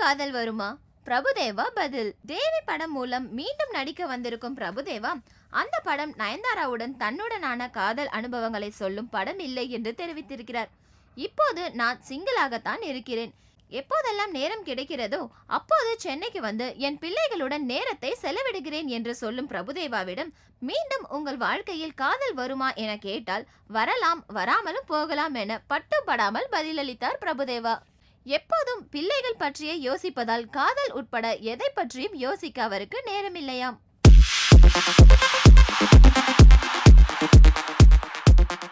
காதல் வருமா பிரபுதேவா பதில் தேவி படம் மூலம் மீண்டும் நடிக்க வந்திருக்கும் பிரபுதேவா அந்த படம் நயன்தாராவுடன் தன்னுடனான காதல் அனுபவங்களை சொல்லும் படம் இல்லை என்று தெரிவித்திருக்கிறார் இப்போது நான் சிங்கிளாகத்தான் இருக்கிறேன் எப்போதெல்லாம் நேரம் கிடைக்கிறதோ அப்போது சென்னைக்கு வந்து என் பிள்ளைகளுடன் நேரத்தை செலவிடுகிறேன் என்று சொல்லும் பிரபுதேவாவிடம் மீண்டும் உங்கள் வாழ்க்கையில் காதல் வருமா என கேட்டால் வரலாம் வராமலும் போகலாம் என பட்டும் படாமல் பதிலளித்தார் பிரபுதேவா எப்போதும் பிள்ளைகள் பற்றியே யோசிப்பதால் காதல் உட்பட எதை பற்றியும் யோசிக்க அவருக்கு நேரமில்லையாம்